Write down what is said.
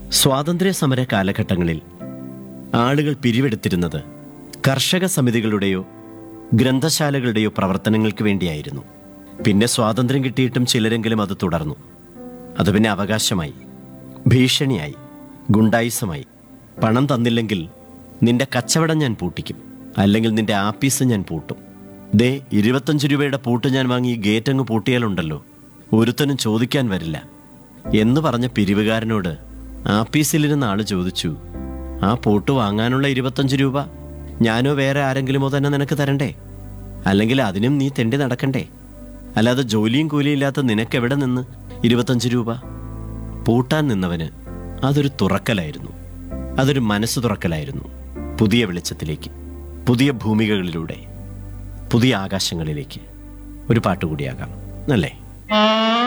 സ്വാതന്ത്ര്യ സമര കാലഘട്ടങ്ങളിൽ ആളുകൾ പിരിവെടുത്തിരുന്നത് കർഷക സമിതികളുടെയോ ഗ്രന്ഥശാലകളുടെയോ പ്രവർത്തനങ്ങൾക്ക് വേണ്ടിയായിരുന്നു പിന്നെ സ്വാതന്ത്ര്യം കിട്ടിയിട്ടും ചിലരെങ്കിലും അത് തുടർന്നു അത് പിന്നെ അവകാശമായി ഭീഷണിയായി ഗുണ്ടായിസമായി പണം തന്നില്ലെങ്കിൽ നിന്റെ കച്ചവടം ഞാൻ പൂട്ടിക്കും അല്ലെങ്കിൽ നിന്റെ ആപ്പീസ് ഞാൻ പൂട്ടും ദേ ഇരുപത്തഞ്ച് രൂപയുടെ പൂട്ട് ഞാൻ വാങ്ങി ഈ ഗേറ്റ് അങ്ങ് പൂട്ടിയാലുണ്ടല്ലോ ഒരുത്തനും ചോദിക്കാൻ വരില്ല എന്ന് പറഞ്ഞ പിരിവുകാരനോട് ആപ്പീസിലിരുന്ന ആള് ചോദിച്ചു ആ പൂട്ട് വാങ്ങാനുള്ള ഇരുപത്തഞ്ച് രൂപ ഞാനോ വേറെ ആരെങ്കിലുമോ തന്നെ നിനക്ക് തരണ്ടേ അല്ലെങ്കിൽ അതിനും നീ തെണ്ടി നടക്കണ്ടേ അല്ലാതെ ജോലിയും കൂലിയും ഇല്ലാത്ത നിനക്കെവിടെ നിന്ന് ഇരുപത്തഞ്ച് രൂപ പൂട്ടാൻ നിന്നവന് അതൊരു തുറക്കലായിരുന്നു അതൊരു മനസ്സ് തുറക്കലായിരുന്നു പുതിയ വെളിച്ചത്തിലേക്ക് പുതിയ ഭൂമികകളിലൂടെ പുതിയ ആകാശങ്ങളിലേക്ക് ഒരു പാട്ടുകൂടിയാകാം അല്ലേ